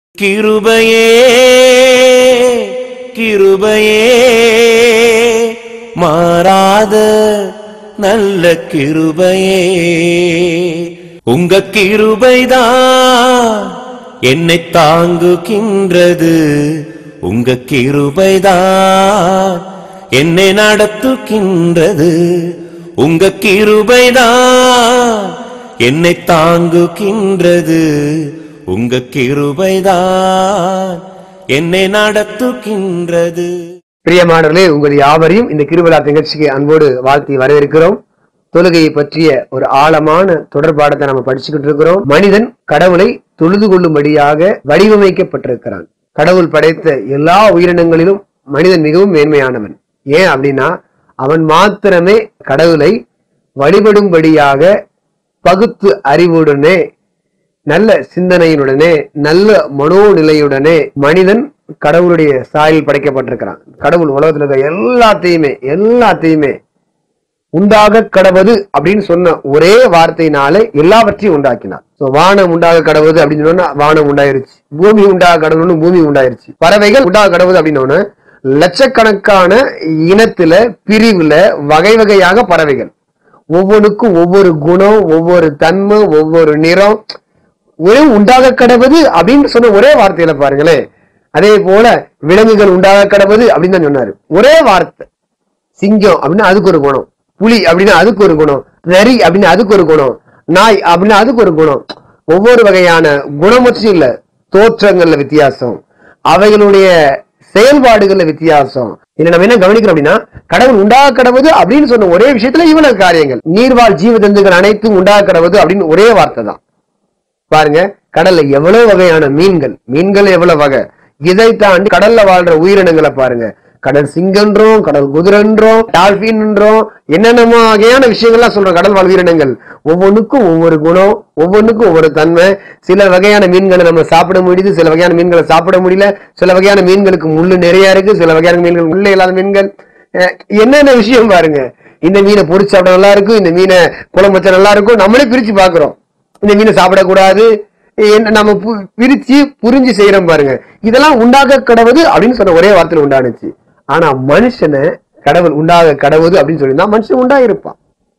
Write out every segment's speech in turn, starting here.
கிருபையே கிருபையே மாறாத நல்ல கிருபையே உங்க கிருபைதான் என்னை தாங்குகின்றது உங்க கிருபைதான் என்னை நடத்துகின்றது உங்க கிருபைதான் என்னை தாங்குகின்றது உங்க கிருபைதான் என்னை நடத்துகின்றது பிரியமானவர்களே உங்கள் யாவரையும் இந்த கிருவிழா நிகழ்ச்சிக்கு அன்போடு வாழ்த்தி வரவேற்கிறோம் தொழுகையை பற்றிய ஒரு ஆழமான தொடர்பாடத்தை நம்ம படிச்சுக்கிட்டு இருக்கிறோம் மனிதன் கடவுளை தொழுது கொள்ளும்படியாக வடிவமைக்கப்பட்டிருக்கிறான் கடவுள் படைத்த எல்லா உயிரினங்களிலும் மனிதன் மிகவும் மேன்மையானவன் ஏன் அப்படின்னா அவன் மாத்திரமே கடவுளை வழிபடும்படியாக பகுத்து அறிவுடனே நல்ல சிந்தனையுடனே நல்ல மனோநிலையுடனே மனிதன் கடவுளுடைய சாயல் படைக்கப்பட்டிருக்கிறான் கடவுள் உலகத்துல இருக்க எல்லாத்தையுமே எல்லாத்தையுமே உண்டாக கடவுது அப்படின்னு சொன்ன ஒரே வார்த்தையினாலே எல்லாவற்றையும் உண்டாக்கினார் So, வானம் உண்டாக கடவுது அப்படின்னு சொன்னா வானம் உண்டாயிருச்சு பூமி உண்டாக கடவுள்னு பூமி உண்டாயிருச்சு பறவைகள் உண்டாக கடவுது அப்படின்னு லட்சக்கணக்கான இனத்துல பிரிவுல வகை வகையாக பறவைகள் ஒவ்வொன்றுக்கும் ஒவ்வொரு குணம் ஒவ்வொரு தன்மை ஒவ்வொரு நிறம் ஒரே உண்டாக கடவுது அப்படின்னு சொன்ன ஒரே வார்த்தையில பாருங்களேன் அதே போல விலங்குகள் உண்டாக கடவுது அப்படின்னு தான் சொன்னாரு ஒரே வார்த்தை சிங்கம் அப்படின்னா அதுக்கு ஒரு குணம் புலி அப்படின்னா அதுக்கு ஒரு குணம் நரி அப்படின்னா அதுக்கு ஒரு குணம் நாய் அப்படின்னா அதுக்கு ஒரு குணம் ஒவ்வொரு வகையான குணம் மட்டும் இல்ல தோற்றங்கள்ல வித்தியாசம் அவைகளுடைய செயல்பாடுகள்ல வித்தியாசம் இதுல நம்ம என்ன கவனிக்கிறோம் அப்படின்னா கடவுள் உண்டாக கடவுது அப்படின்னு சொன்ன ஒரே விஷயத்துல இவ்வளவு காரியங்கள் நீர்வாழ் ஜீவஜந்துகள் அனைத்தும் உண்டாக கடவுது அப்படின்னு ஒரே வார்த்தை தான் பாருங்க கடல்ல எவ்வளவு வகையான மீன்கள் மீன்கள் எவ்வளவு வகை இதை தாண்டி கடல்ல வாழ்ற உயிரினங்களை பாருங்க கடல் சிங்கன்றோம் கடல் குதிரன்றோம் டால்பின்ன்றோம் என்னென்னமோ வகையான விஷயங்கள்லாம் சொல்றோம் கடல் வாழ் உயிரினங்கள் ஒவ்வொன்றுக்கும் ஒவ்வொரு குணம் ஒவ்வொன்றுக்கும் ஒவ்வொரு தன்மை சில வகையான மீன்களை நம்ம சாப்பிட முடியுது சில வகையான மீன்களை சாப்பிட முடியல சில வகையான மீன்களுக்கு முள்ளு நிறைய இருக்கு சில வகையான மீன்கள் முள்ளு இல்லாத மீன்கள் அஹ் என்னென்ன விஷயம் பாருங்க இந்த மீனை பொரிச்சு சாப்பிட நல்லா இருக்கும் இந்த மீனை குழம்பு வச்சா நல்லா இருக்கும் நம்மளே பிரிச்சு பாக்குறோம் இந்த மீனை சாப்பிடக்கூடாது என்ன நம்ம பு- பிரிச்சு புரிஞ்சு செய்யறோம் பாருங்க இதெல்லாம் உண்டாக கடவுது அப்படின்னு சொன்ன ஒரே வார்த்தையில உண்டானுச்சு ஆனா மனுஷனை கடவுள் உண்டாக கடவுது அப்படின்னு சொல்லியிருந்தா மனுஷன் உண்டாயிருப்பான்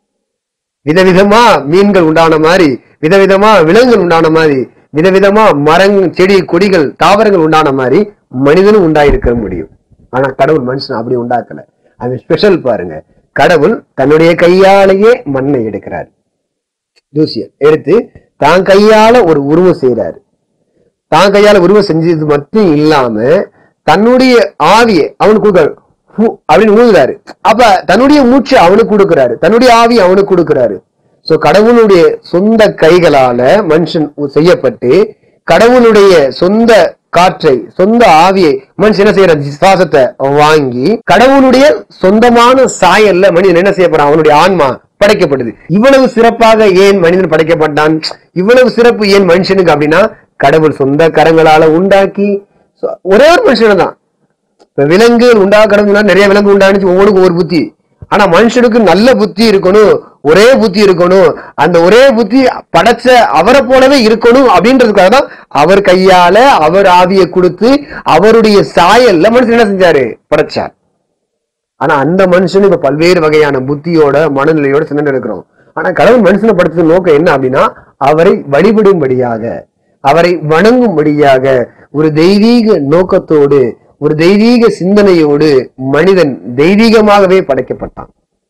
விதவிதமா மீன்கள் உண்டான மாதிரி விதவிதமா விலங்குகள் உண்டான மாதிரி விதவிதமா மரங் செடி கொடிகள் தாவரங்கள் உண்டான மாதிரி மனிதனும் உண்டாயிருக்க முடியும் ஆனா கடவுள் மனுஷன் அப்படி உண்டாக்கல அது ஸ்பெஷல் பாருங்க கடவுள் தன்னுடைய கையாலேயே மண்ணை எடுக்கிறார் தூசிய எடுத்து தான் கையால ஒரு உருவம் செய்யறாரு தான் கையால உருவம் செஞ்சது மட்டும் இல்லாம தன்னுடைய ஆவியை அவனுக்கு கொடுக்குறாரு ஹு அப்படின்னு ஊதுறாரு அப்ப தன்னுடைய மூச்சு அவனுக்கு கொடுக்கிறாரு தன்னுடைய ஆவி அவனுக்கு கொடுக்கிறாரு சோ கடவுளுடைய சொந்த கைகளால மனுஷன் உ- செய்யப்பட்டு கடவுளுடைய சொந்த காற்றை சொந்த ஆவியை மனுஷன் என்ன செய்யற சுவாசத்தை வாங்கி கடவுளுடைய சொந்தமான சாயல்ல மனிதன் என்ன செய்ய போறான் அவனுடைய ஆன்மா படைக்கப்படுது இவ்வளவு சிறப்பாக ஏன் மனிதன் படைக்கப்பட்டான் இவ்வளவு சிறப்பு ஏன் மனுஷனுக்கு அப்படின்னா கடவுள் சொந்த கரங்களால உண்டாக்கி so, ஒரே ஒரு மனுஷன் தான் இப்ப விலங்குகள் உண்டாக கடவுள் நிறைய விலங்கு உண்டானுச்சு ஒவ்வொன்றுக்கும் ஒரு புத்தி ஆனா மனுஷனுக்கு நல்ல புத்தி இருக்கணும் ஒரே புத்தி இருக்கணும் அந்த ஒரே புத்தி படைச்ச அவரை போலவே இருக்கணும் அப்படின்றதுக்காக தான் அவர் கையால அவர் ஆவியை கொடுத்து அவருடைய சாயல்ல மனுஷன் என்ன செஞ்சாரு படைச்சார் ஆனா அந்த மனுஷன் இப்ப பல்வேறு வகையான புத்தியோட மனநிலையோட சின்ன இருக்கிறோம் ஆனா கடவுள் மனுஷனை படுத்த நோக்கம் என்ன அப்படின்னா அவரை வழிபடும்படியாக அவரை வணங்கும்படியாக ஒரு தெய்வீக நோக்கத்தோடு ஒரு தெய்வீக சிந்தனையோடு மனிதன் தெய்வீகமாகவே படைக்கப்பட்டான்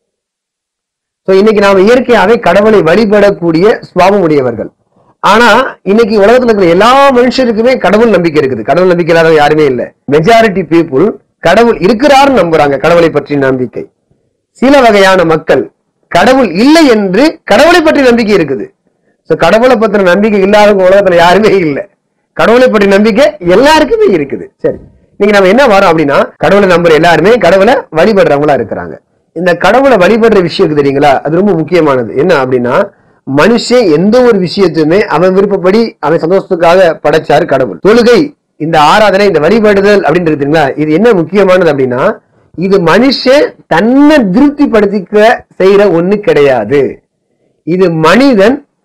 சோ இன்னைக்கு நாம இயற்கையாவே கடவுளை வழிபடக்கூடிய சுவாபம் உடையவர்கள் ஆனா இன்னைக்கு உலகத்துல இருக்கிற எல்லா மனுஷருக்குமே கடவுள் நம்பிக்கை இருக்குது கடவுள் நம்பிக்கை இல்லாத யாருமே இல்ல மெஜாரிட்டி பீப்புள் கடவுள் இருக்கிறாருன்னு நம்புறாங்க கடவுளை பற்றி நம்பிக்கை சில வகையான மக்கள் கடவுள் இல்லை என்று கடவுளை பற்றி நம்பிக்கை இருக்குது சோ கடவுளை பத்தின நம்பிக்கை இல்லாதவங்க உலகத்துல யாருமே இல்லை கடவுளை பற்றி நம்பிக்கை எல்லாருக்குமே இருக்குது சரி நீங்க நம்ம என்ன வரோம் அப்படின்னா கடவுளை நம்புற எல்லாருமே கடவுளை வழிபடுறவங்களா இருக்கிறாங்க இந்த கடவுளை வழிபடுற விஷயம் இருக்கு தெரியுங்களா அது ரொம்ப முக்கியமானது என்ன அப்படின்னா மனுஷன் எந்த ஒரு விஷயத்தையுமே அவன் விருப்பப்படி அவன் சந்தோஷத்துக்காக படைச்சாரு கடவுள் தொழுகை இந்த ஆராதனை இந்த வழிபடுதல் அப்படின்னு இருக்குங்களா இது என்ன முக்கியமானது அப்படின்னா இது மனுஷன் தன்னை திருப்திப்படுத்திக்க செய்யற ஒண்ணு கிடையாது இது மனிதன்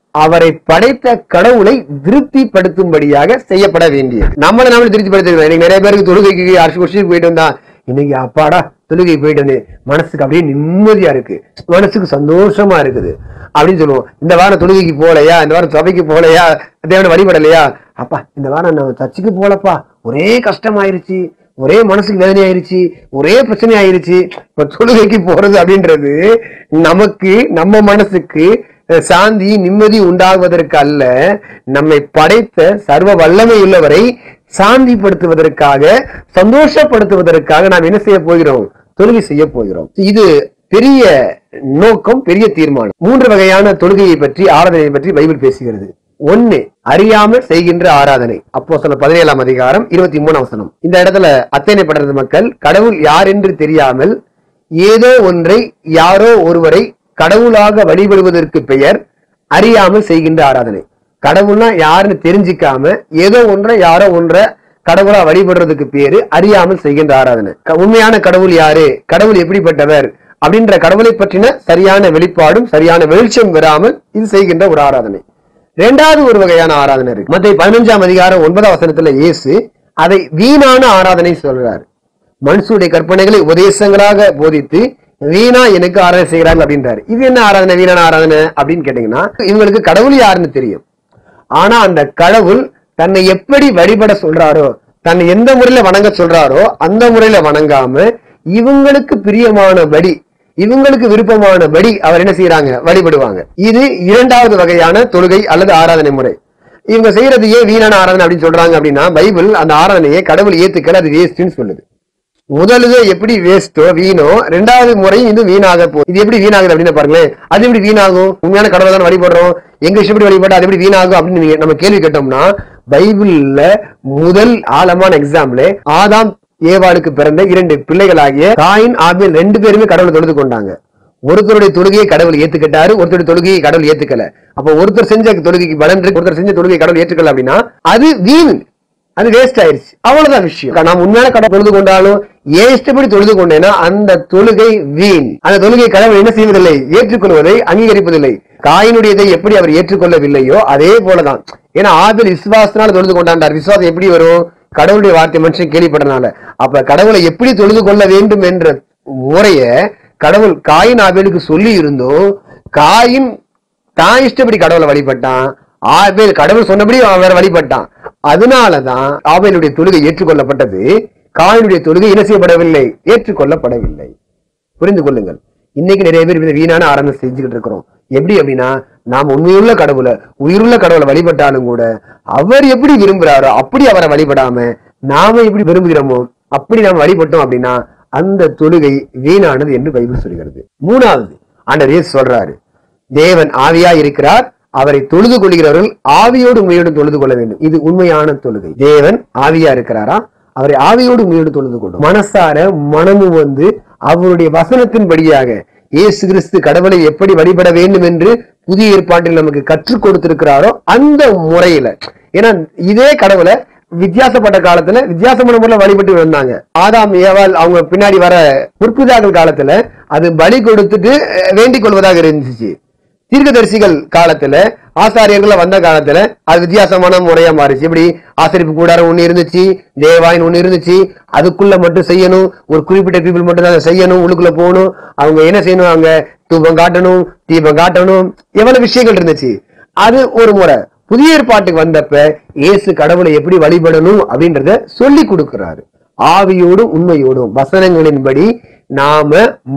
அவரை படைத்த கடவுளை திருப்திப்படுத்தும்படியாக செய்யப்பட வேண்டியது நம்மளை நம்மளை திருப்திப்படுத்திருக்கோம் இன்னைக்கு நிறைய பேருக்கு தொழுகைக்கு அரசு கொஸ்டின் போயிட்டு வந்தா இன்னைக்கு அப்பாடா தொழுகை போயிட்டு வந்தேன் மனசுக்கு அப்படியே நிம்மதியா இருக்கு மனசுக்கு சந்தோஷமா இருக்குது அப்படின்னு சொல்லுவோம் இந்த வாரம் தொழுகைக்கு போகலையா இந்த வாரம் சபைக்கு போகலையா தேவனை வழிபடலையா அப்பா இந்த வாரம் நான் சர்ச்சுக்கு போலப்பா ஒரே கஷ்டமாயிருச்சு ஒரே மனசுக்கு வேதனை ஆயிருச்சு ஒரே பிரச்சனை ஆயிருச்சு இப்ப தொழுகைக்கு போறது அப்படின்றது நமக்கு நம்ம மனசுக்கு அஹ், சாந்தி நிம்மதி உண்டாகுவதற்கு அல்ல நம்மை படைத்த சர்வ வல்லமை உள்ளவரை சாந்திப்படுத்துவதற்காக சந்தோஷப்படுத்துவதற்காக நாம் என்ன செய்ய போகிறோம் தொழுகை செய்ய போகிறோம் இது பெரிய நோக்கம் பெரிய தீர்மானம் மூன்று வகையான தொழுகையை பற்றி ஆராதனையை பற்றி பைபிள் பேசுகிறது ஒன்னு அறியாமல் செய்கின்ற ஆராதனை அப்போ சொல்ல பதினேழாம் அதிகாரம் இருபத்தி மூணாம் வசனம் இந்த இடத்துல அத்தனை படுறது மக்கள் கடவுள் யார் என்று தெரியாமல் ஏதோ ஒன்றை யாரோ ஒருவரை கடவுளாக வழிபடுவதற்கு பெயர் அறியாமல் செய்கின்ற ஆராதனை கடவுள்னா யாருன்னு தெரிஞ்சுக்காம ஏதோ ஒன்றை யாரோ ஒன்றை கடவுளா வழிபடுறதுக்கு பேரு அறியாமல் செய்கின்ற ஆராதனை க- உண்மையான கடவுள் யாரு கடவுள் எப்படிப்பட்டவர் அப்படின்ற கடவுளை பற்றின சரியான வெளிப்பாடும் சரியான வெளிச்சம் வராமல் இது செய்கின்ற ஒரு ஆராதனை இரண்டாவது ஒரு வகையான ஆராதனை இருக்கு மத்திய பதினஞ்சாம் அதிகாரம் ஒன்பதாம் வசனத்துல இயேசு அதை வீணான ஆராதனை சொல்றாரு மனுஷனுடைய கற்பனைகளை உபதேசங்களாக போதித்து வீணா எனக்கு ஆராதனை செய்கிறாங்க அப்படின்றாரு இது என்ன ஆராதனை வீணான ஆராதனை அப்படின்னு கேட்டீங்கன்னா இவங்களுக்கு கடவுள் யாருன்னு தெரியும் ஆனா அந்த கடவுள் தன்னை எப்படி வழிபட சொல்றாரோ தன்னை எந்த முறையில வணங்க சொல்றாரோ அந்த முறையில வணங்காம இவங்களுக்கு பிரியமானபடி இவங்களுக்கு விருப்பமானபடி அவர் என்ன செய்யறாங்க வழிபடுவாங்க இது இரண்டாவது வகையான தொழுகை அல்லது ஆராதனை முறை இவங்க செய்யறது ஏன் வீணான ஆராதனை அப்படின்னு சொல்றாங்க அப்படின்னா பைபிள் அந்த ஆராதனையை கடவுள் ஏத்துக்கல அது வேஸ்ட்னு சொல்லுது முதலுது எப்படி வேஸ்டோ வீணோ ரெண்டாவது முறை இது வீணாக போகுது இது எப்படி வீணாகுது அப்படின்னு பாருங்களேன் அது எப்படி வீணாகும் உண்மையான கடவுளை தான் வழிபடுறோம் எங்க இஷ்டப்படி வழிபட்டு அது எப்படி வீணாகும் அப்படின்னு நீங்க நம்ம கேள்வி கேட்டோம்னா பைபிள்ல முதல் ஆழமான எக்ஸாம்பிள் ஆதாம் ஏவாளுக்கு பிறந்த இரண்டு பிள்ளைகளாகிய காயின் ஆபேல் ரெண்டு பேருமே கடவுளை தொழுது கொண்டாங்க ஒருத்தருடைய தொழுகையை கடவுள் ஏத்துக்கிட்டாரு ஒருத்தருடைய தொழுகையை கடவுள் ஏத்துக்கல அப்ப ஒருத்தர் செஞ்ச தொழுகைக்கு பலன் இருக்கு ஒருத்தர் செஞ்ச தொழுகையை கடவுள் ஏற்றுக்கல அப்படின்னா அது வீண் அது வேஸ்ட் ஆயிருச்சு அவ்வளவுதான் விஷயம் நாம் உண்மையான கடவுள் தொழுது கொண்டாலும் ஏன் இஷ்டப்படி தொழுது கொண்டேன்னா அந்த தொழுகை வீண் அந்த தொழுகை கடவுள் என்ன செய்வதில்லை ஏற்றுக்கொள்வதை அங்கீகரிப்பதில்லை காயினுடையதை எப்படி அவர் ஏற்றுக்கொள்ளவில்லையோ அதே போலதான் ஏன்னா ஆபில் விசுவாசனால தொழுது கொண்டாண்டார் விசுவாசம் எப்படி வரும் கடவுளுடைய வார்த்தை மனுஷன் கேள்விப்பட்டனால அப்ப கடவுளை எப்படி தொழுது கொள்ள வேண்டும் என்ற முறைய கடவுள் காயின் ஆபேலுக்கு சொல்லி இருந்தோம் காயின் தான் இஷ்டப்படி கடவுளை வழிபட்டான் ஆபேல் கடவுள் சொன்னபடி அவன் வேற வழிபட்டான் அதனாலதான் ஆபேலுடைய தொழுகை ஏற்றுக்கொள்ளப்பட்டது காயினுடைய தொழுகை என்ன செய்யப்படவில்லை ஏற்றுக்கொள்ளப்படவில்லை புரிந்து கொள்ளுங்கள் இன்னைக்கு நிறைய பேர் இந்த வீணான ஆராதனை செஞ்சுக்கிட்டு இருக்கிறோம் எப்படி அப்படின்னா நாம் உண்மையுள்ள கடவுளை உயிருள்ள கடவுளை வழிபட்டாலும் கூட அவர் எப்படி விரும்புறாரோ அப்படி அவரை வழிபடாம நாம எப்படி விரும்புகிறோமோ அப்படி நாம் வழிபட்டோம் அப்படின்னா அந்த தொழுகை வீணானது என்று பைபிள் சொல்கிறது மூணாவது ஆண்டவர் இயேசு சொல்றாரு தேவன் ஆவியா இருக்கிறார் அவரை தொழுது கொள்கிறவர்கள் ஆவியோடு உண்மையோடு தொழுது கொள்ள வேண்டும் இது உண்மையான தொழுகை தேவன் ஆவியா இருக்கிறாரா அவரை ஆவியோடு உண்மையோடு தொழுது கொள்ளும் மனசார மனமும் வந்து அவருடைய வசனத்தின்படியாக இயேசு கிறிஸ்து கடவுளை எப்படி வழிபட வேண்டும் என்று புதிய ஏற்பாட்டில் நமக்கு கற்றுக் கொடுத்திருக்கிறாரோ அந்த முறையில ஏன்னா இதே கடவுளை வித்தியாசப்பட்ட காலத்துல வித்தியாசமான முறையில வழிபட்டு வந்தாங்க ஆதாம் ஏவாள் அவங்க பின்னாடி வர முற்பிதாக்கள் காலத்துல அது பலி கொடுத்துட்டு அஹ், வேண்டிக் கொள்வதாக இருந்துச்சு தீர்க்கதரிசிகள் காலத்துல ஆசாரியர்கள் வந்த காலத்துல அது வித்தியாசமான முறையா மாறிச்சு இப்படி ஆசரிப்பு கூடாரம் ஒண்ணு இருந்துச்சு தேவாயின் ஒண்ணு இருந்துச்சு அதுக்குள்ள மட்டும் செய்யணும் ஒரு குறிப்பிட்ட பீப்புள் மட்டும் தான் அதை செய்யணும் உள்ளுக்குள்ள போகணும் அவங்க என்ன செய்யணும் அவங்க தூபம் காட்டணும் தீபம் காட்டணும் எவ்வளவு விஷயங்கள் இருந்துச்சு அது ஒரு முறை புதிய ஏற்பாட்டுக்கு வந்தப்ப இயேசு கடவுளை எப்படி வழிபடணும் அப்படின்றத சொல்லி கொடுக்கிறாரு ஆவியோடும் உண்மையோடும் வசனங்களின்படி நாம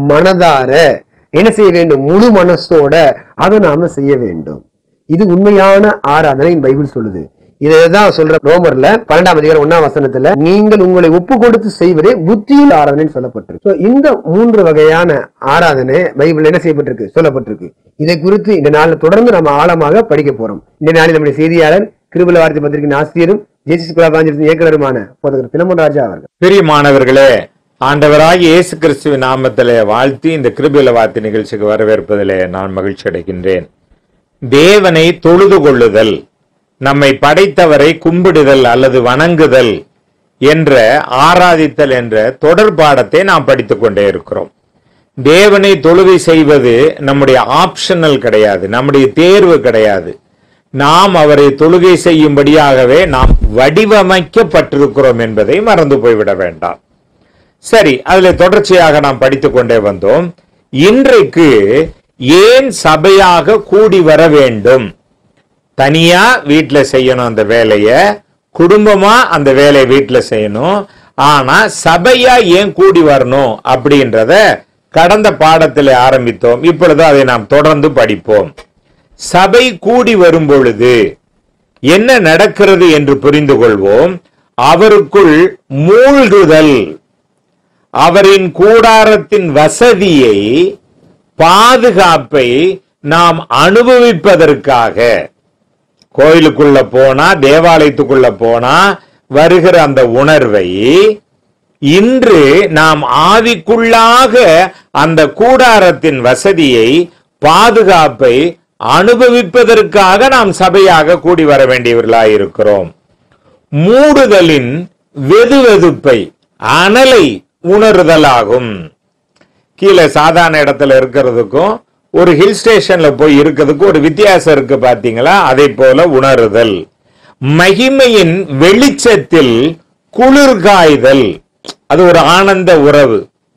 மனதார என்ன செய்ய வேண்டும் முழு மனசோட அதை நாம செய்ய வேண்டும் இது உண்மையான ஆராதனை பைபிள் சொல்லுது இதைதான் சொல்ற ரோமர்ல பன்னெண்டாம் அதிகாரம் ஒன்னாம் வசனத்துல நீங்கள் உங்களை ஒப்பு கொடுத்து செய்வதே புத்தியுள்ள ஆராதனை சொல்லப்பட்டிருக்கு So, இந்த மூன்று வகையான ஆராதனை பைபிள் என்ன செய்யப்பட்டிருக்கு சொல்லப்பட்டிருக்கு இதை குறித்து இந்த நாள்ல தொடர்ந்து நம்ம ஆழமாக படிக்க போறோம் இந்த நாளில் நம்முடைய செய்தியாளர் கிருபல வார்த்தை பத்திரிகையின் ஆசிரியரும் ஜேசிஸ் குலாபாஞ்சலின் இயக்குனருமான போதகர் பிலமன் ராஜா அவர்கள் பிரியமானவர்களே ஆண்டவராகிய இயேசு கிறிஸ்துவின் நாமத்திலே வாழ்த்தி இந்த கிருபில வார்த்தை நிகழ்ச்சிக்கு வரவேற்பதிலே நான் மகிழ்ச்சி அடைகின்றேன் தேவனை தொழுது கொள்ளுதல் நம்மை படைத்தவரை கும்பிடுதல் அல்லது வணங்குதல் என்ற ஆராதித்தல் என்ற தொடர் பாடத்தை நாம் படித்துக் கொண்டே இருக்கிறோம் தேவனை தொழுகை செய்வது நம்முடைய ஆப்ஷனல் கிடையாது நம்முடைய தேர்வு கிடையாது நாம் அவரை தொழுகை செய்யும்படியாகவே நாம் வடிவமைக்கப்பட்டிருக்கிறோம் என்பதை மறந்து போய்விட வேண்டாம் சரி அதுல தொடர்ச்சியாக நாம் படித்துக் கொண்டே வந்தோம் இன்றைக்கு ஏன் சபையாக கூடி வர வேண்டும் தனியா வீட்ல செய்யணும் அந்த வேலைய குடும்பமா அந்த வேலையை வீட்ல செய்யணும் ஆனா சபையா ஏன் கூடி வரணும் அப்படின்றத கடந்த பாடத்தில் ஆரம்பித்தோம் இப்பொழுது அதை நாம் தொடர்ந்து படிப்போம் சபை கூடி வரும் பொழுது என்ன நடக்கிறது என்று புரிந்து கொள்வோம் அவருக்குள் மூழ்குதல் அவரின் கூடாரத்தின் வசதியை பாதுகாப்பை நாம் அனுபவிப்பதற்காக கோயிலுக்குள்ள போனா தேவாலயத்துக்குள்ள போனா வருகிற அந்த உணர்வை இன்று நாம் ஆவிக்குள்ளாக அந்த கூடாரத்தின் வசதியை பாதுகாப்பை அனுபவிப்பதற்காக நாம் சபையாக கூடி வர வேண்டியவர்களாய் இருக்கிறோம் மூடுதலின் வெதுவெதுப்பை அனலை உணருதலாகும் கீழே சாதாரண இடத்துல இருக்கிறதுக்கும் ஒரு ஹில் ஸ்டேஷன்ல போய் இருக்கிறதுக்கும் ஒரு வித்தியாசம் இருக்கு பாத்தீங்களா அதை போல உணருதல் மகிமையின் வெளிச்சத்தில் குளிர்காய்தல் அது ஒரு ஆனந்த உறவு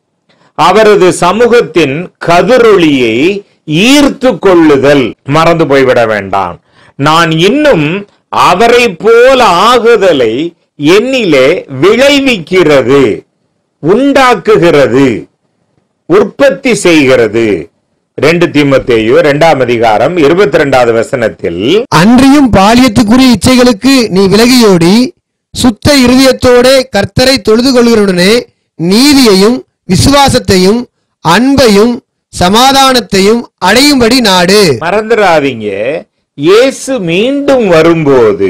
அவரது சமூகத்தின் கதிரொளியை ஈர்த்து கொள்ளுதல் மறந்து போய்விட வேண்டாம் நான் இன்னும் அவரை போல ஆகுதலை என்னிலே விளைவிக்கிறது உண்டாக்குகிறது உற்பத்தி செய்கிறது ரெண்டு தீமத்தேயு இரண்டாம் அதிகாரம் இருபத்தி ரெண்டாவது வசனத்தில் அன்றியும் பாலியத்துக்குரிய இச்சைகளுக்கு நீ விலகியோடி சுத்த இருதயத்தோட கர்த்தரை தொழுது கொள்கிறவுடனே நீதியையும் விசுவாசத்தையும் அன்பையும் சமாதானத்தையும் அடையும்படி நாடு மறந்துடாதீங்க இயேசு மீண்டும் வரும்போது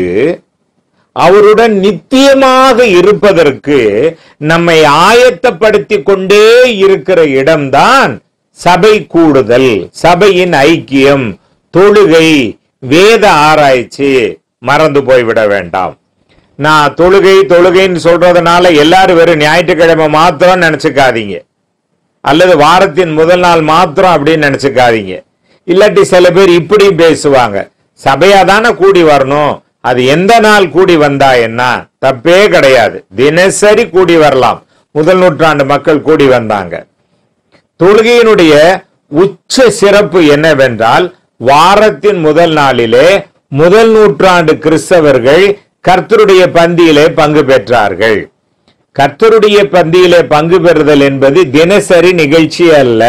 அவருடன் நித்தியமாக இருப்பதற்கு நம்மை ஆயத்தப்படுத்தி கொண்டே இருக்கிற இடம்தான் சபை கூடுதல் சபையின் ஐக்கியம் தொழுகை வேத ஆராய்ச்சி மறந்து போய்விட வேண்டாம் நான் தொழுகை தொழுகைன்னு சொல்றதுனால எல்லாரும் வெறும் ஞாயிற்றுக்கிழமை மாத்திரம் நினைச்சுக்காதீங்க அல்லது வாரத்தின் முதல் நாள் மாத்திரம் அப்படின்னு நினைச்சுக்காதீங்க இல்லாட்டி சில பேர் இப்படி பேசுவாங்க சபையா தானே கூடி வரணும் அது எந்த நாள் கூடி வந்தா என்ன தப்பே கிடையாது தினசரி கூடி வரலாம் முதல் நூற்றாண்டு மக்கள் கூடி வந்தாங்க தொழுகையினுடைய உச்ச சிறப்பு என்னவென்றால் வாரத்தின் முதல் நாளிலே முதல் நூற்றாண்டு கிறிஸ்தவர்கள் கர்த்தருடைய பந்தியிலே பங்கு பெற்றார்கள் கர்த்தருடைய பந்தியிலே பங்கு பெறுதல் என்பது தினசரி நிகழ்ச்சி அல்ல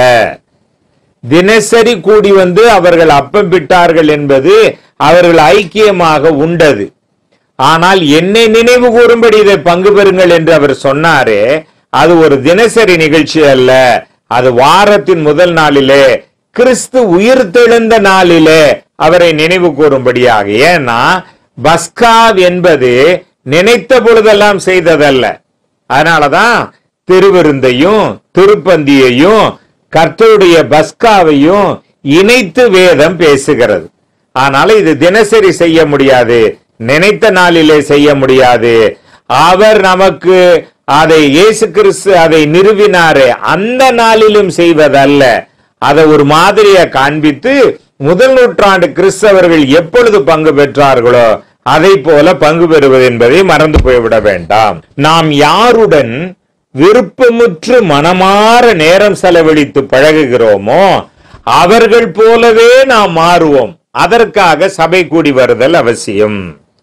தினசரி கூடி வந்து அவர்கள் அப்பம் பிட்டார்கள் என்பது அவர்கள் ஐக்கியமாக உண்டது ஆனால் என்னை நினைவு கூறும்படி இதை பங்கு பெறுங்கள் என்று அவர் சொன்னாரே அது ஒரு தினசரி நிகழ்ச்சி அல்ல அது வாரத்தின் முதல் நாளிலே கிறிஸ்து உயிர்த்தெழுந்த நாளிலே அவரை நினைவு கூறும்படியாக ஏன்னா பஸ்கா என்பது நினைத்த பொழுதெல்லாம் செய்ததல்ல அதனாலதான் திருவிருந்தையும் திருப்பந்தியையும் கர்த்தருடைய பஸ்காவையும் இணைத்து வேதம் பேசுகிறது ஆனால் இது தினசரி செய்ய முடியாது நினைத்த நாளிலே செய்ய முடியாது அவர் நமக்கு அதை இயேசு கிறிஸ்து அதை நிறுவினாரே அந்த நாளிலும் செய்வதல்ல அதை ஒரு மாதிரியா காண்பித்து முதல் நூற்றாண்டு கிறிஸ்தவர்கள் எப்பொழுது பங்கு பெற்றார்களோ அதை போல பங்கு பெறுவது என்பதை மறந்து போய்விட வேண்டாம் நாம் யாருடன் விருப்பமுற்று மனமாற நேரம் செலவழித்து பழகுகிறோமோ அவர்கள் போலவே நாம் மாறுவோம் அதற்காக சபை கூடி வருதல் அவசியம்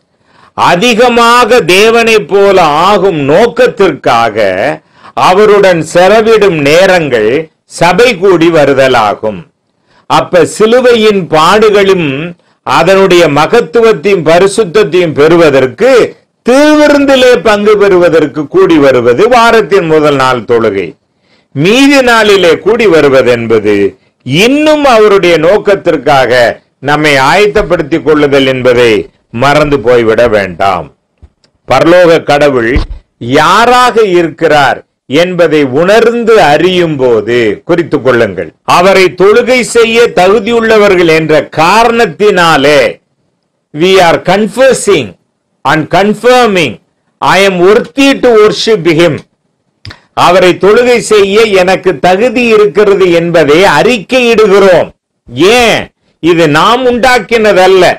அதிகமாக தேவனைப் போல ஆகும் நோக்கத்திற்காக அவருடன் செலவிடும் நேரங்கள் சபை கூடி வருதலாகும் அப்ப சிலுவையின் பாடுகளும் அதனுடைய மகத்துவத்தையும் பரிசுத்தத்தையும் பெறுவதற்கு திருவிருந்திலே பங்கு பெறுவதற்கு கூடி வருவது வாரத்தின் முதல் நாள் தொழுகை மீதி நாளிலே கூடி வருவது என்பது இன்னும் அவருடைய நோக்கத்திற்காக நம்மை ஆயத்தப்படுத்திக் கொள்ளுதல் என்பதை மறந்து போய்விட வேண்டாம் பரலோக கடவுள் யாராக இருக்கிறார் என்பதை உணர்ந்து அறியும் போது குறித்துக் கொள்ளுங்கள் அவரை தொழுகை செய்ய தகுதியுள்ளவர்கள் என்ற காரணத்தினாலே we are confessing and confirming I am worthy to worship him அவரை தொழுகை செய்ய எனக்கு தகுதி இருக்கிறது என்பதை அறிக்கையிடுகிறோம் ஏன் இது நாம் உண்டாக்கினதல்ல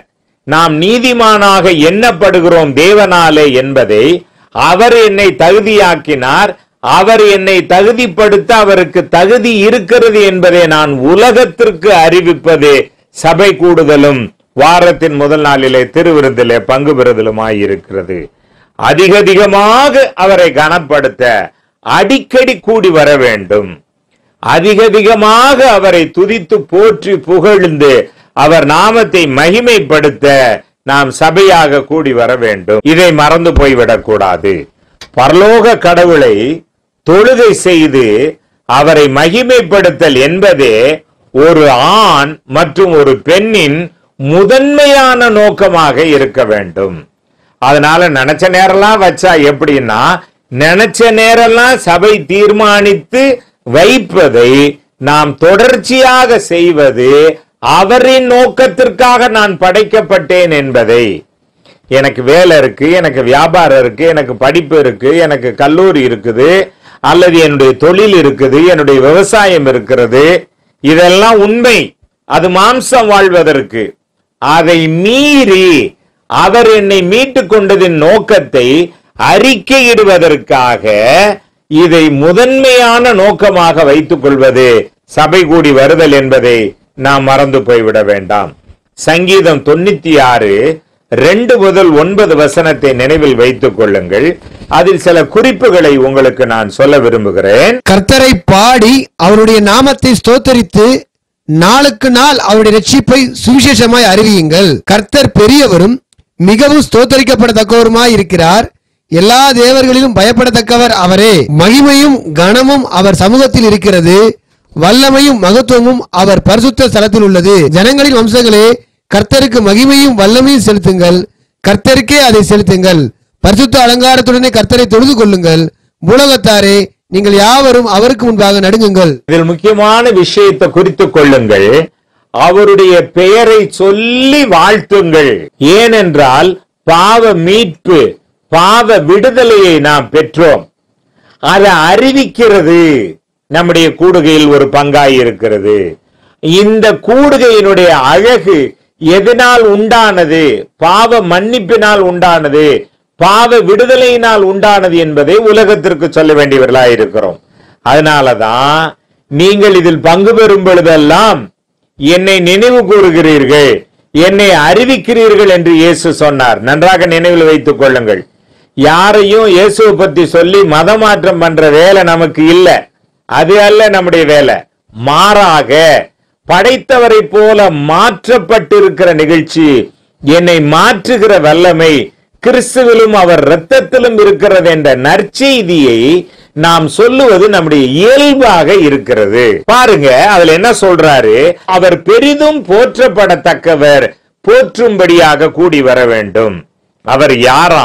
நாம் நீதிமானாக எண்ணப்படுகிறோம் தேவனாலே என்பதை அவர் என்னை தகுதியாக்கினார் அவர் என்னை தகுதிப்படுத்த அவருக்கு தகுதி இருக்கிறது என்பதை நான் உலகத்திற்கு அறிவிப்பதே சபை கூடுதலும் வாரத்தின் முதல் நாளிலே திருவிருந்திலே பங்கு பெறுதலுமாய் இருக்கிறது அதிக அதிகமாக அவரை கனப்படுத்த அடிக்கடி கூடி வர வேண்டும் அதிக அதிகமாக அவரை துதித்து போற்றி புகழ்ந்து அவர் நாமத்தை மகிமைப்படுத்த நாம் சபையாக கூடி வர வேண்டும் இதை மறந்து போய்விடக் கூடாது பரலோக கடவுளை தொழுகை செய்து அவரை மகிமைப்படுத்தல் என்பதே ஒரு ஆண் மற்றும் ஒரு பெண்ணின் முதன்மையான நோக்கமாக இருக்க வேண்டும் அதனால நினைச்ச நேரம்லாம் வச்சா எப்படின்னா நினைச்ச நேரம்லாம் சபை தீர்மானித்து வைப்பதை நாம் தொடர்ச்சியாக செய்வது அவரின் நோக்கத்திற்காக நான் படைக்கப்பட்டேன் என்பதை எனக்கு வேலை இருக்கு எனக்கு வியாபாரம் இருக்கு எனக்கு படிப்பு இருக்கு எனக்கு கல்லூரி இருக்குது அல்லது என்னுடைய தொழில் இருக்குது என்னுடைய விவசாயம் இருக்கிறது இதெல்லாம் உண்மை அது மாம்சம் வாழ்வதற்கு அதை மீறி அவர் என்னை மீட்டுக் கொண்டதின் நோக்கத்தை அறிக்கையிடுவதற்காக இதை முதன்மையான நோக்கமாக வைத்துக் கொள்வது சபை கூடி வருதல் என்பதை நாம் மறந்து போய்விட வேண்டாம் சங்கீதம் தொண்ணூத்தி ஆறு ரெண்டு முதல் ஒன்பது வசனத்தை நினைவில் வைத்துக் கொள்ளுங்கள் அதில் சில குறிப்புகளை உங்களுக்கு நான் சொல்ல விரும்புகிறேன் கர்த்தரை பாடி அவருடைய நாமத்தை ஸ்தோத்தரித்து நாளுக்கு நாள் அவருடைய ரட்சிப்பை சுவிசேஷமாய் அறிவியுங்கள் கர்த்தர் பெரியவரும் மிகவும் ஸ்தோத்தரிக்கப்படத்தக்கவருமாய் இருக்கிறார் எல்லா தேவர்களிலும் பயப்படத்தக்கவர் அவரே மகிமையும் கனமும் அவர் சமூகத்தில் இருக்கிறது வல்லமையும் மகத்துவமும் அவர் பரிசுத்த ஸ்தலத்தில் உள்ளது ஜனங்களின் வம்சங்களே கர்த்தருக்கு மகிமையும் வல்லமையும் செலுத்துங்கள் கர்த்தருக்கே அதை செலுத்துங்கள் பரிசுத்த அலங்காரத்துடனே கர்த்தரை தொழுது கொள்ளுங்கள் பூலகத்தாரே நீங்கள் யாவரும் அவருக்கு முன்பாக நடுங்குங்கள் இதில் முக்கியமான விஷயத்தை குறித்துக் கொள்ளுங்கள் அவருடைய பெயரை சொல்லி வாழ்த்துங்கள் ஏனென்றால் பாவ மீட்பு பாவ விடுதலையை நாம் பெற்றோம் அதை அறிவிக்கிறது நம்முடைய கூடுகையில் ஒரு பங்காய் இருக்கிறது இந்த கூடுகையினுடைய அழகு எதனால் உண்டானது பாவ மன்னிப்பினால் உண்டானது பாவ விடுதலையினால் உண்டானது என்பதை உலகத்திற்கு சொல்ல வேண்டியவர்களாய் இருக்கிறோம் அதனாலதான் நீங்கள் இதில் பங்கு பெறும் பொழுதெல்லாம் என்னை நினைவு கூறுகிறீர்கள் என்னை அறிவிக்கிறீர்கள் என்று இயேசு சொன்னார் நன்றாக நினைவில் வைத்துக் கொள்ளுங்கள் யாரையும் இயேசுவை பத்தி சொல்லி மதமாற்றம் பண்ற வேலை நமக்கு இல்ல அது அல்ல நம்முடைய வேலை மாறாக படைத்தவரை போல மாற்றப்பட்டிருக்கிற நிகழ்ச்சி என்னை மாற்றுகிற வல்லமை கிறிஸ்துவிலும் அவர் இரத்தத்திலும் இருக்கிறது என்ற நற்செய்தியை நாம் சொல்லுவது நம்முடைய இயல்பாக இருக்கிறது பாருங்க அதுல என்ன சொல்றாரு அவர் பெரிதும் போற்றப்படத்தக்கவர் போற்றும்படியாக கூடி வர வேண்டும் அவர் யாரா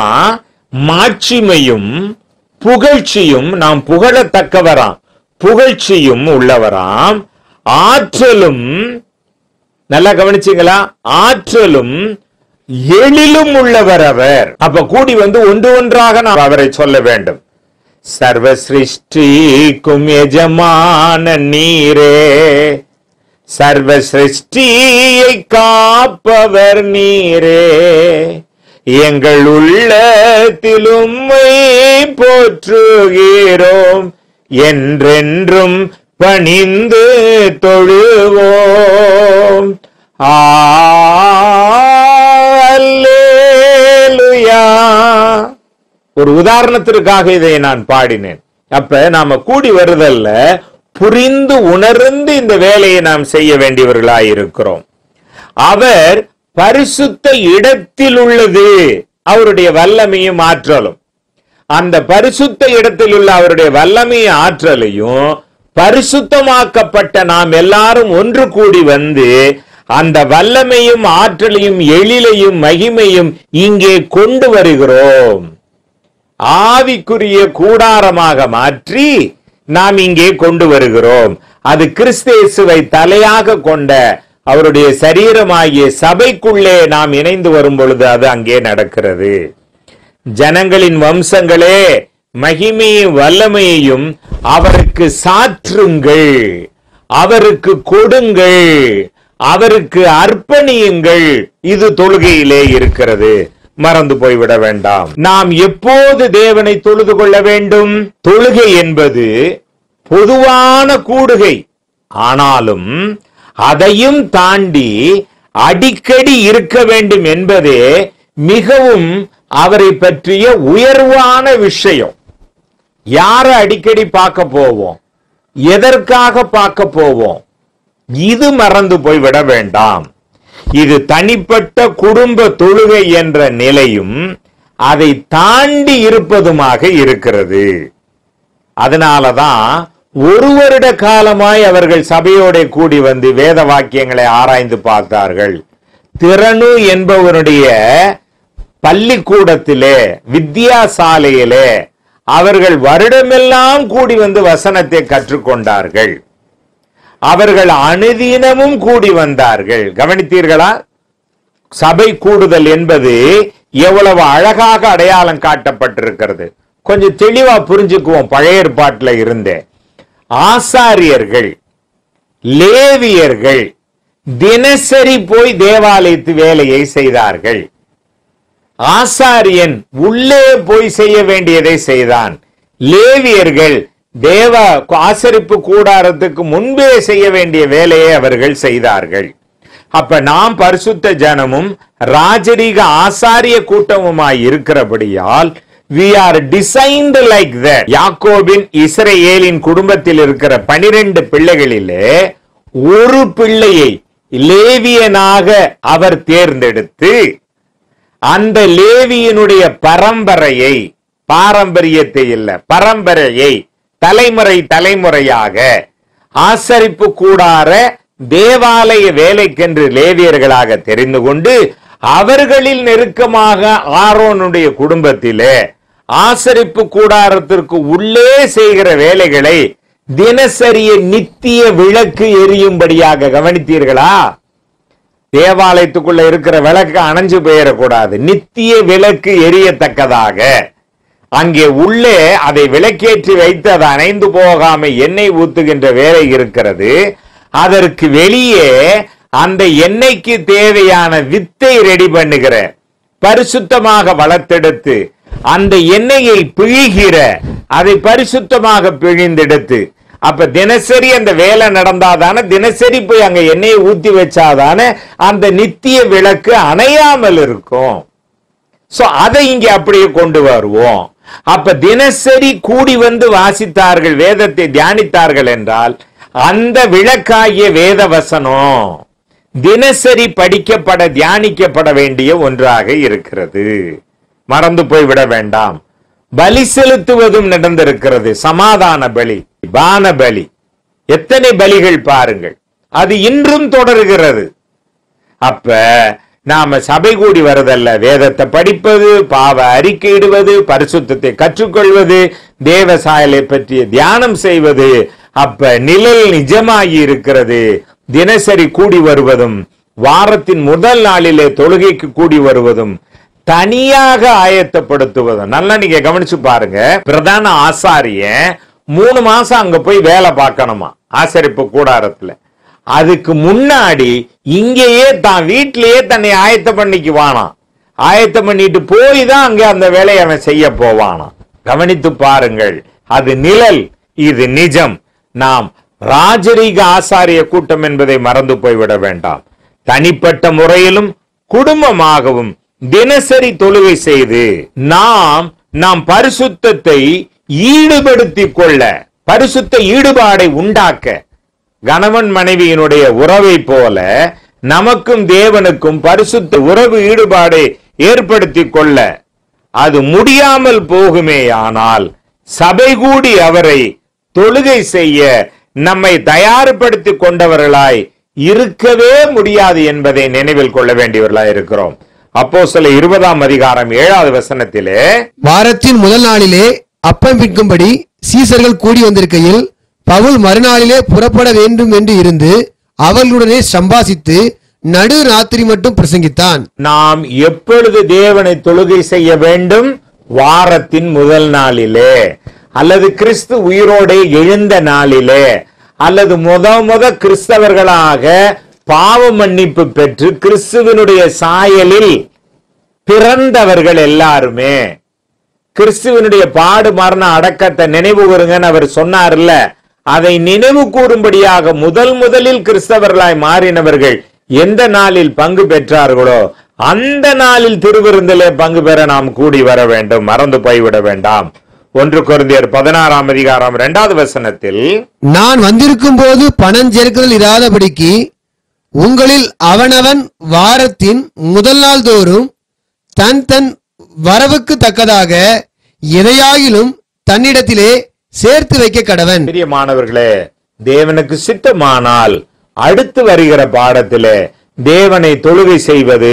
மாட்சிமையும் புகழ்ச்சியும் நாம் புகழத்தக்கவராம் புகழ்ச்சியும் உள்ளவராம் ஆற்றலும் நல்லா கவனிச்சீங்களா ஆற்றலும் எழிலும் உள்ளவர் அவர் அப்ப கூடி வந்து ஒன்று ஒன்றாக நாம் அவரை சொல்ல வேண்டும் சர்வ சிருஷ்டிக்கும் எஜமான நீரே சர்வ சிருஷ்டியை காப்பவர் நீரே எங்கள் உள்ளத்தில் உம்மை போற்றுகிறோம் என்றென்றும் பணிந்து தொழுவோம் அல்லேலூயா ஒரு உதாரணத்திற்காக இதை நான் பாடினேன் அப்ப நாம கூடி வருதல்ல புரிந்து உணர்ந்து இந்த வேலையை நாம் செய்ய வேண்டியவர்களாய் இருக்கிறோம் அவர் பரிசுத்த இடத்தில் உள்ளது அவருடைய வல்லமையும் ஆற்றலும் அந்த பரிசுத்த இடத்தில் உள்ள அவருடைய வல்லமையும் ஆற்றலையும் பரிசுத்தமாக்கப்பட்ட நாம் எல்லாரும் ஒன்று கூடி வந்து அந்த வல்லமையும் ஆற்றலையும் எழிலையும் மகிமையும் இங்கே கொண்டு வருகிறோம் ஆவிக்குரிய கூடாரமாக மாற்றி நாம் இங்கே கொண்டு வருகிறோம் அது கிறிஸ்தேசுவை தலையாக கொண்ட அவருடைய சரீரமாகிய சபைக்குள்ளே நாம் இணைந்து வரும் பொழுது அது அங்கே நடக்கிறது ஜனங்களின் வம்சங்களே மகிமையும் வல்லமையையும் அவருக்கு சாற்றுங்கள் அவருக்கு கொடுங்கள் அவருக்கு அர்ப்பணியுங்கள் இது தொழுகையிலே இருக்கிறது மறந்து போய்விட வேண்டாம் நாம் எப்போது தேவனை தொழுது கொள்ள வேண்டும் தொழுகை என்பது பொதுவான கூடுகை ஆனாலும் அதையும் தாண்டி அடிக்கடி இருக்க வேண்டும் என்பதே மிகவும் அவரை பற்றிய உயர்வான விஷயம் யாரை அடிக்கடி பார்க்க போவோம் எதற்காக பார்க்க போவோம் இது மறந்து போய்விட வேண்டாம் இது தனிப்பட்ட குடும்ப தொழுகை என்ற நிலையும் அதை தாண்டி இருப்பதுமாக இருக்கிறது அதனாலதான் ஒரு வருட காலமாய் அவர்கள் சபையோட கூடி வந்து வேத வாக்கியங்களை ஆராய்ந்து பார்த்தார்கள் திறனு என்பவருடைய பள்ளிக்கூடத்திலே வித்தியாசாலையிலே அவர்கள் வருடமெல்லாம் கூடி வந்து வசனத்தை கற்றுக்கொண்டார்கள் அவர்கள் அனுதினமும் கூடி வந்தார்கள் கவனித்தீர்களா சபை கூடுதல் என்பது எவ்வளவு அழகாக அடையாளம் காட்டப்பட்டிருக்கிறது கொஞ்சம் தெளிவா புரிஞ்சுக்குவோம் பழைய ஏற்பாட்டுல இருந்தே ஆசாரியர்கள் லேவியர்கள் தினசரி போய் தேவாலயத்து வேலையை செய்தார்கள் ஆசாரியன் உள்ளே போய் செய்ய வேண்டியதை செய்தான் லேவியர்கள் தேவ ஆசரிப்பு கூடாரத்துக்கு முன்பே செய்ய வேண்டிய வேலையை அவர்கள் செய்தார்கள் அப்ப நாம் பரிசுத்த ஜனமும் ராஜரீக ஆசாரிய கூட்டமுமாய் இருக்கிறபடியால் we are designed like that யாக்கோபின் இஸ்ரேலின் குடும்பத்தில் இருக்கிற பனிரெண்டு பிள்ளைகளிலே ஒரு பிள்ளையை லேவியனாக அவர் தேர்ந்தெடுத்து அந்த லேவியினுடைய பரம்பரையை பாரம்பரியத்தை இல்ல பரம்பரையை தலைமுறை தலைமுறையாக ஆசரிப்பு கூடார தேவாலய வேலைக்கென்று லேவியர்களாக தெரிந்து கொண்டு அவர்களில் நெருக்கமாக ஆரோனுடைய குடும்பத்திலே ஆசரிப்பு கூடாரத்திற்கு உள்ளே செய்கிற வேலைகளை தினசரிய நித்திய விளக்கு எரியும்படியாக கவனித்தீர்களா தேவாலயத்துக்குள்ள இருக்கிற விளக்கு அணைஞ்சு போயிடக்கூடாது நித்திய விளக்கு எரியத்தக்கதாக அங்கே உள்ளே அதை விளக்கேற்றி வைத்து அது அணைந்து போகாம எண்ணெய் ஊத்துகின்ற வேலை இருக்கிறது அதற்கு வெளியே அந்த எண்ணெய்க்கு தேவையான வித்தை ரெடி பண்ணுகிற பரிசுத்தமாக வளர்த்தெடுத்து அந்த எண்ணெயை பிழிகிற அதை பரிசுத்தமாக பிழிந்தெடுத்து அப்ப தினசரி அந்த வேலை நடந்தாதானே தினசரி போய் அங்க எண்ணெயை ஊத்தி வச்சாதானே அந்த நித்திய விளக்கு அணையாமல் இருக்கும் சோ அதை இங்க அப்படியே கொண்டு வருவோம் அப்ப தினசரி கூடி வந்து வாசித்தார்கள் வேதத்தை தியானித்தார்கள் என்றால் அந்த விளக்காகிய வேத வசனம் தினசரி படிக்கப்பட தியானிக்கப்பட வேண்டிய ஒன்றாக இருக்கிறது மறந்து போய்விட வேண்டாம் பலி செலுத்துவதும் நடந்திருக்கிறது சமாதான பலி பான பலி எத்தனை பலிகள் பாருங்கள் அது இன்றும் தொடர்கிறது அப்ப நாம சபை கூடி வரதல்ல வேதத்தை படிப்பது பாவ அறிக்கையிடுவது பரிசுத்தத்தை கற்றுக்கொள்வது தேவ சாயலை பற்றிய தியானம் செய்வது அப்ப நிழல் நிஜமாகி இருக்கிறது தினசரி கூடி வருவதும் வாரத்தின் முதல் நாளிலே தொழுகைக்கு கூடி வருவதும் தனியாக ஆயத்தப்படுத்துவதும் நல்லா நீங்க கவனிச்சு பாருங்க பிரதான ஆசாரியன் மூணு மாசம் அங்க போய் வேலை பார்க்கணுமா ஆசரிப்பு கூடாரத்துல அதுக்கு முன்னாடி இங்கேயே தான் வீட்டிலேயே தன்னை ஆயத்தம் பண்ணிக்குவானாம் ஆயத்தம் பண்ணிட்டு போய் தான் அங்க அந்த வேலையை அவன் செய்ய போவானாம் கவனித்து பாருங்கள் அது நிழல் இது நிஜம் நாம் ராஜரீக ஆசாரிய கூட்டம் என்பதை மறந்து போய்விட வேண்டாம் தனிப்பட்ட முறையிலும் குடும்பமாகவும் தினசரி தொழுகை செய்து நாம் நாம் பரிசுத்தத்தை ஈடுபடுத்திக் கொள்ள பரிசுத்த ஈடுபாடை உண்டாக்க கணவன் மனைவியினுடைய உறவை போல நமக்கும் தேவனுக்கும் பரிசுத்த உறவு ஈடுபாடை ஏற்படுத்திக் கொள்ள அது முடியாமல் போகுமேயானால் சபை கூடி அவரை தொழுகை செய்ய நம்மை தயார்படுத்திக் கொண்டவர்களாய் இருக்கவே முடியாது என்பதை நினைவில் கொள்ள வேண்டியவர்களாய் இருக்கிறோம் அப்போ சில இருபதாம் அதிகாரம் ஏழாவது வசனத்திலே வாரத்தின் முதல் நாளிலே அப்பம் விற்கும்படி சீசர்கள் கூடி வந்திருக்கையில் பவுல் மறுநாளிலே புறப்பட வேண்டும் என்று இருந்து அவர்களுடனே சம்பாசித்து நடு ராத்திரி மட்டும் பிரசங்கித்தான் நாம் எப்பொழுது தேவனை தொழுகை செய்ய வேண்டும் வாரத்தின் முதல் நாளிலே அல்லது கிறிஸ்து உயிரோடே எழுந்த நாளிலே அல்லது முத முத கிறிஸ்தவர்களாக பாவ மன்னிப்பு பெற்று கிறிஸ்துவனுடைய சாயலில் பிறந்தவர்கள் எல்லாருமே கிறிஸ்துவனுடைய பாடு மரண அடக்கத்தை நினைவு கூறுங்கன்னு அவர் சொன்னார்ல அதை நினைவு கூறும்படியாக முதல் முதலில் கிறிஸ்தவர்களாய் மாறினவர்கள் எந்த நாளில் பங்கு பெற்றார்களோ அந்த நாளில் திருவிருந்திலே பங்கு பெற நாம் கூடி வர வேண்டும் மறந்து போய்விட வேண்டாம் ஒன்று குருந்தியர் பதினாறாம் அதிகாரம் இரண்டாவது வசனத்தில் நான் வந்திருக்கும் போது பணம் சேர்க்குதல் இராதபடிக்கு உங்களில் அவனவன் வாரத்தின் முதல் நாள் தோறும் தன் தன் வரவுக்கு தக்கதாக எதையாகிலும் தன்னிடத்திலே சேர்த்து வைக்க கடவன் பிரியமானவர்களே தேவனுக்கு சித்தமானால் அடுத்து வருகிற பாடத்திலே தேவனை தொழுகை செய்வது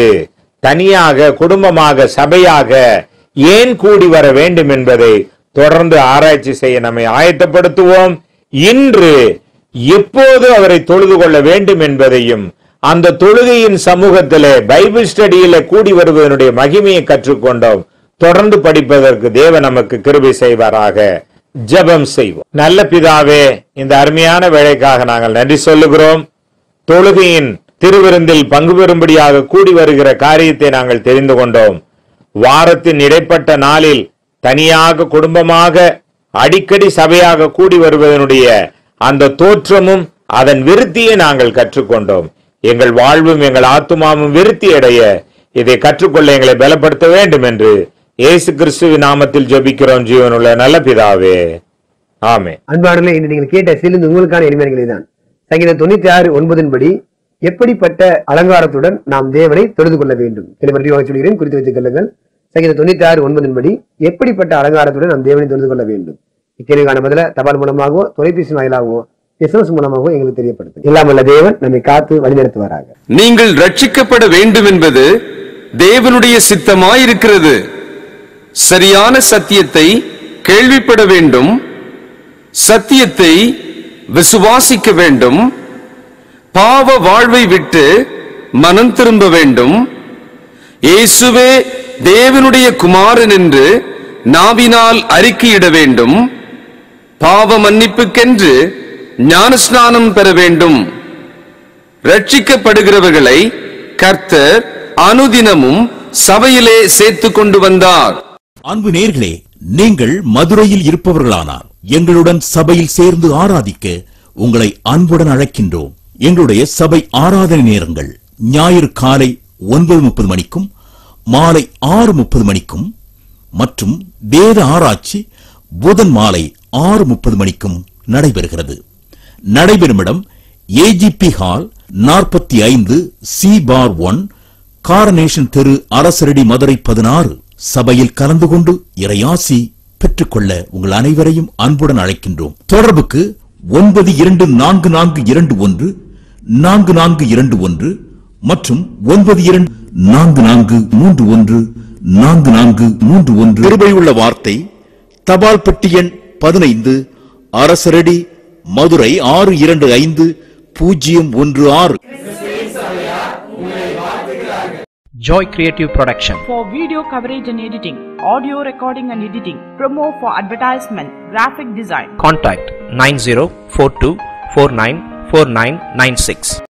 தனியாக குடும்பமாக சபையாக ஏன் கூடி வர வேண்டும் என்பதை தொடர்ந்து ஆராய்ச்சி செய்ய நம்மை ஆயத்தப்படுத்துவோம் இன்று எப்போது அவரை தொழுது கொள்ள வேண்டும் என்பதையும் அந்த தொழுகையின் சமூகத்திலே பைபிள் ஸ்டடியில கூடி வருவதனுடைய மகிமையை கற்றுக்கொண்டோம் தொடர்ந்து படிப்பதற்கு தேவன் நமக்கு கிருபை செய்வாராக ஜெபம் செய்வோம் நல்ல பிதாவே இந்த அருமையான வேலைக்காக நாங்கள் நன்றி சொல்லுகிறோம் தொழுகையின் திருவிருந்தில் பங்கு பெறும்படியாக கூடி வருகிற காரியத்தை நாங்கள் தெரிந்து கொண்டோம் வாரத்தின் இடைப்பட்ட நாளில் தனியாக குடும்பமாக அடிக்கடி சபையாக கூடி வருவதனுடைய அந்த தோற்றமும் அதன் விருத்தியை நாங்கள் கற்றுக்கொண்டோம் எங்கள் வாழ்வும் எங்கள் ஆத்துமாவும் விருத்தி அடைய இதை கற்றுக்கொள்ள எங்களை பலப்படுத்த வேண்டும் என்று இயேசு கிறிஸ்துவின் நாமத்தில் ஜெபிக்கிறோம் ஜீவனுள்ள நல்ல பிதாவே ஆமே அன்பானே இன்று நீங்கள் கேட்ட சிலிந்து உங்களுக்கான எளிமைகளை தான் சங்கீதம் தொண்ணூத்தி ஆறு ஒன்பதின் படி எப்படிப்பட்ட அலங்காரத்துடன் நாம் தேவனை தொழுது கொள்ள வேண்டும் சில சொல்கிறேன் குறித்து வைத்துக் கொள்ளுங்கள் சங்கீதம் தொண்ணூத்தி ஆறு ஒன்பதின் படி எப்படிப்பட்ட அலங்காரத்துடன் நாம் தேவனை தொழுது கொள்ள வேண்டும் இக்கேள்விக்கான பதில தபால் மூலமாகவோ தொலைபேசி வாயிலாகவோ எஸ்எம்எஸ் மூலமாகவோ எங்களுக்கு தெரியப்படுத்தும் எல்லாம் வல்ல தேவன் நம்மை காத்து வழிநடத்துவாராக நீங்கள் ரட்சிக்கப்பட வேண்டும் என்பது தேவனுடைய சித்தமாயிருக்கிறது சரியான சத்தியத்தை கேள்விப்பட வேண்டும் சத்தியத்தை விசுவாசிக்க வேண்டும் பாவ வாழ்வை விட்டு மனம் திரும்ப வேண்டும் இயேசுவே தேவனுடைய குமாரன் என்று நாவினால் அறிக்கையிட வேண்டும் பாவ மன்னிப்புக்கென்று ஞானஸ்நானம் பெற வேண்டும் ரட்சிக்கப்படுகிறவர்களை கர்த்தர் அனுதினமும் சபையிலே சேர்த்துக் கொண்டு வந்தார் அன்பு நேர்களே நீங்கள் மதுரையில் இருப்பவர்களானார் எங்களுடன் சபையில் சேர்ந்து ஆராதிக்க உங்களை அன்புடன் அழைக்கின்றோம் எங்களுடைய சபை ஆராதனை நேரங்கள் ஞாயிறு காலை ஒன்பது முப்பது மணிக்கும் மாலை ஆறு முப்பது மணிக்கும் மற்றும் வேத ஆராய்ச்சி புதன் மாலை ஆறு முப்பது மணிக்கும் நடைபெறுகிறது நடைபெறும் இடம் ஏஜிபி ஹால் நாற்பத்தி ஐந்து சி பார் ஒன் காரனேஷன் தெரு அரசரடி மதுரை பதினாறு சபையில் கலந்து கொண்டு இறையாசி பெற்றுக்கொள்ள உங்கள் அனைவரையும் அன்புடன் அழைக்கின்றோம் தொடர்புக்கு ஒன்பது இரண்டு நான்கு நான்கு இரண்டு ஒன்று நான்கு நான்கு இரண்டு ஒன்று மற்றும் ஒன்பது இரண்டு நான்கு நான்கு மூன்று ஒன்று நான்கு நான்கு மூன்று ஒன்று கிருபையுள்ள வார்த்தை தபால் பெட்டி எண் பதினைந்து அரசரடி மதுரை ஆறு இரண்டு ஐந்து பூஜ்ஜியம் ஒன்று ஆறு Joy Creative Production. for video coverage and editing, audio recording and editing, promo for advertisement, graphic design. Contact 9042494996.